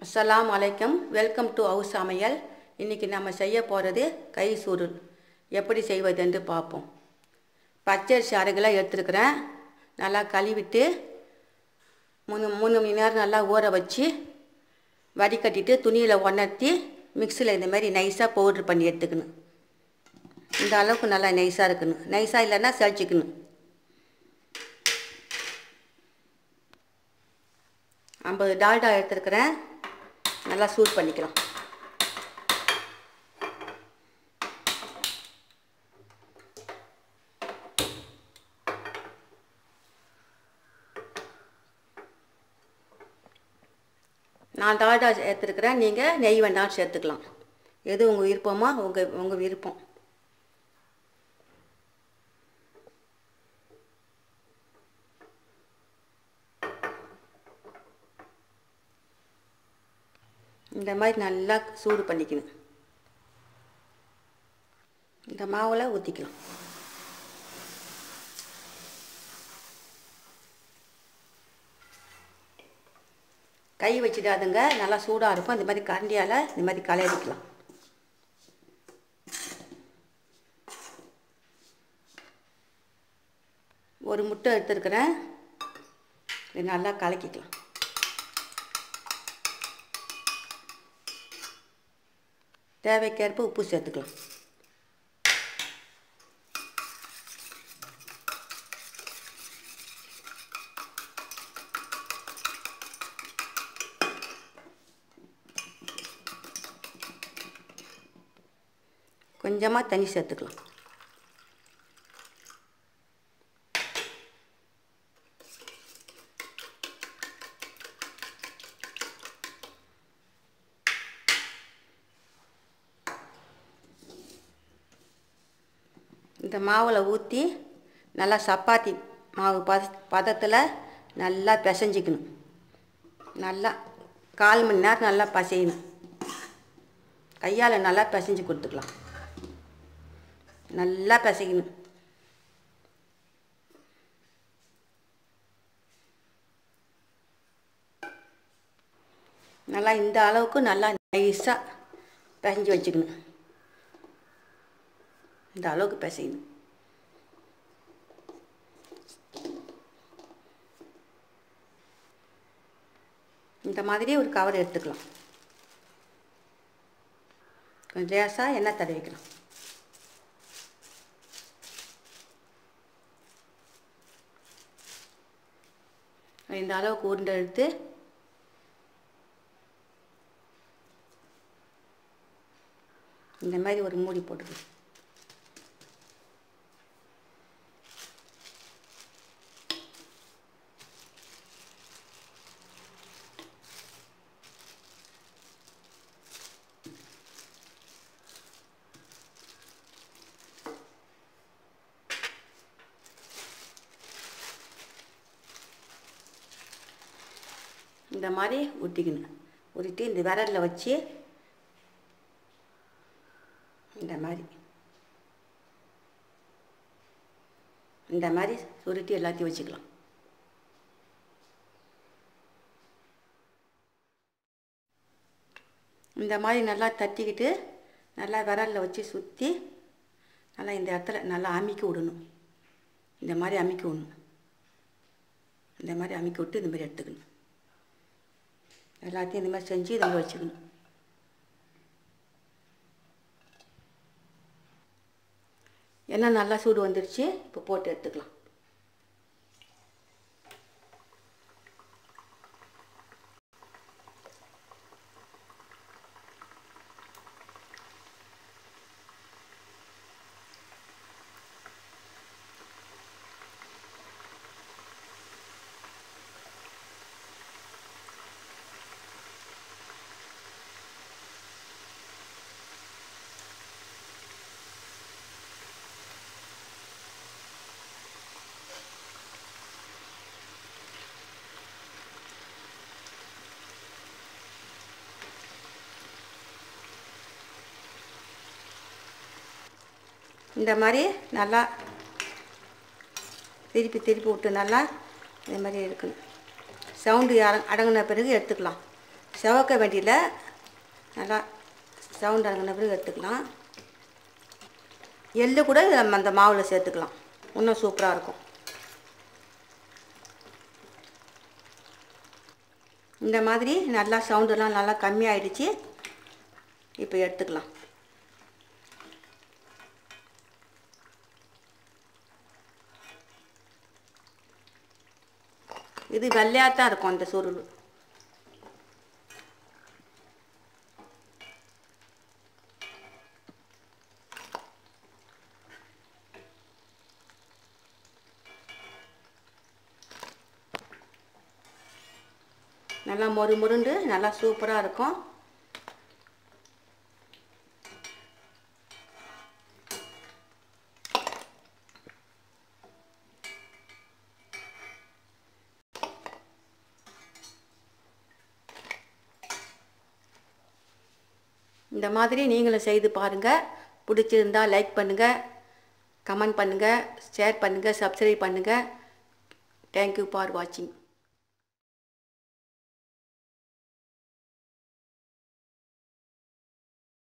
அஸ்ஸலாமு அலைக்கும் welcome to house சமையல் இன்றைக்கி நம்ம செய்ய போகிறது கை சுருள் எப்படி செய்வது என்று பார்ப்போம் பச்சரிசி அரைகிலாம் எடுத்துருக்கிறேன் நல்லா கழுவிட்டு மூணு மூணு மணி நேரம் நல்லா ஊற வச்சு வடிகட்டிட்டு துணியில் உணர்த்தி மிக்சியில் இந்த மாதிரி நைஸாக பவுட்ரு பண்ணி எடுத்துக்கணும் இந்த அளவுக்கு நல்லா நைஸாக இருக்கணும் நைஸாக இல்லைன்னா சளிச்சிக்கணும் ஐம்பது டால்டா எடுத்துருக்கிறேன் நல்லா சூட் பண்ணிக்கலாம் நான் டால்டா எடுத்துருக்கிறேன் நீங்கள் நெய் வேண்டாம் சேர்த்துக்கலாம் எது உங்கள் விருப்பமோ உங்கள் உங்கள் விருப்பம் இந்த மாதிரி நல்லா சூடு பண்ணிக்கணும் இந்த மாவில் ஊற்றிக்கலாம் கை வச்சிடாதுங்க நல்லா சூடாக இருக்கும் இந்த மாதிரி கரண்டியால் இந்த மாதிரி கலரிக்கலாம் ஒரு முட்டை எடுத்துருக்கிறேன் இது நல்லா கலக்கிக்கலாம் தேவைக்கேற்ப உப்பு சேர்த்துக்கலாம் கொஞ்சமாக தண்ணி சேர்த்துக்கலாம் இந்த மாவில் ஊற்றி நல்லா சப்பாத்தி மாவு பத பதத்தில் நல்லா பிசைஞ்சிக்கணும் நல்லா கால் மணி நேரம் நல்லா பசையணும் கையால் நல்லா பிசைஞ்சு கொடுத்துக்கலாம் நல்லா பிசைக்கணும் நல்லா இந்த அளவுக்கு நல்லா நைஸாக பிசைஞ்சு வச்சுக்கணும் இந்த அளவுக்கு பிசையணும் இந்த மாதிரி ஒரு கவர் எடுத்துக்கலாம் கொஞ்சம் லேசாக எண்ணெய் தடவிக்கலாம் இந்த அளவுக்கு உருண்டை எடுத்து இந்த மாதிரி ஒரு மூடி போட்டுக்கலாம் இந்த மாதிரி ஊற்றிக்கணும் ஊற்றிட்டு இந்த விரலில் வச்சு இந்த மாதிரி இந்த மாதிரி சுருட்டி எல்லாத்தையும் வச்சுக்கலாம் இந்த மாதிரி நல்லா தட்டிக்கிட்டு நல்லா விரலில் வச்சு சுற்றி நல்லா இந்த இடத்துல நல்லா அமுக்கி விடணும் இந்த மாதிரி அமுக்கி விடணும் இந்த மாதிரி அமுக்கி விட்டு இந்த மாதிரி எடுத்துக்கணும் எல்லாத்தையும் இந்த மாதிரி செஞ்சு இதில் வச்சுக்கணும் எண்ணெய் நல்லா சூடு வந்துடுச்சு இப்போ போட்டு எடுத்துக்கலாம் இந்த மாதிரி நல்லா திருப்பி திருப்பி விட்டு நல்லா இந்த மாதிரி இருக்கணும் சவுண்டு அடங்கின பிறகு எடுத்துக்கலாம் செவக்க வேண்டியதில்ல நல்லா சவுண்ட் அடங்கின பிறகு எடுத்துக்கலாம் எள்ளு கூட நம்ம அந்த மாவில் சேர்த்துக்கலாம் இன்னும் சூப்பராக இருக்கும் இந்த மாதிரி நல்லா சவுண்டெல்லாம் நல்லா கம்மியாயிடுச்சு இப்போ எடுத்துக்கலாம் இது வெள்ளையாக தான் இருக்கும் அந்த சுருள் நல்லா மொறு மொருண்டு நல்லா சூப்பராக இருக்கும் இந்த மாதிரி நீங்களும் செய்து பாருங்கள் பிடிச்சிருந்தா லைக் பண்ணுங்கள் கமெண்ட் பண்ணுங்கள் ஷேர் பண்ணுங்கள் சப்ஸ்கிரைப் பண்ணுங்கள் தேங்க்யூ ஃபார் வாட்சிங்